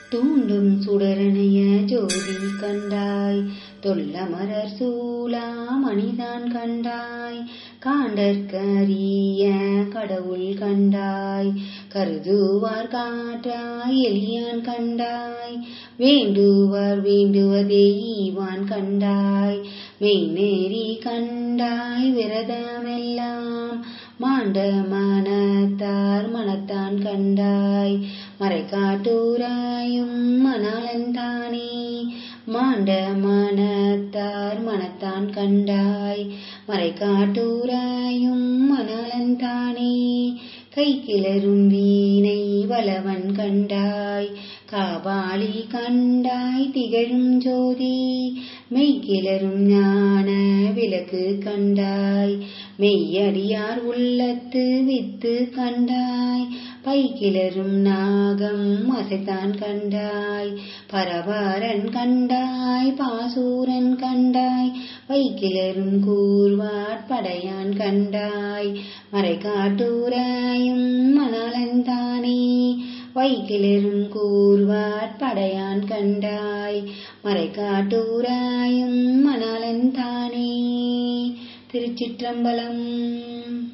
தூண்டும் சுடரணைய ஜோதி கண்டாய் தொல்லமரர் சூலா மணிதான் கண்டாய் காண்டற்கரிய கடவுள் கண்டாய் கருதுவார் காற்றாய் எலியான் கண்டாய் வேண்டுவார் வேண்டுவதே ஈவான் கண்டாய் மெய்நேரி கண்டாய் விரதமெல்லாம் மாண்ட மனத்தார் மனத்தான் கண்டாய் மறைக்காட்டூராயும் மணாலந்தானே மாண்ட மனத்தார் மனத்தான் கண்டாய் மறைக்காட்டூராயும் மணாலந்தானே கை கிளரும் வீணை வளவன் கண்டாய் காபாலி கண்டாய் திகழும் ஜோதி மெய் கிளரும் ஞான விளக்கு கண்டாய் மெய்யடியார் உள்ளத்து வித்து கண்டாய் பை கிளரும் நாகம் அசைத்தான் கண்டாய் பரபரன் கண்டாய் பாசூரன் கண்டாய் வை கிளரும் கூர்வாட் படையான் கண்டாய் மறைக்காட்டூராயும் மணாலந்தானே வைகிலிரும் கூர்வாட் படையான் கண்டாய் மறைக்காட்டூராயும் மணாலந்தானே திருச்சிற்றம்பலம்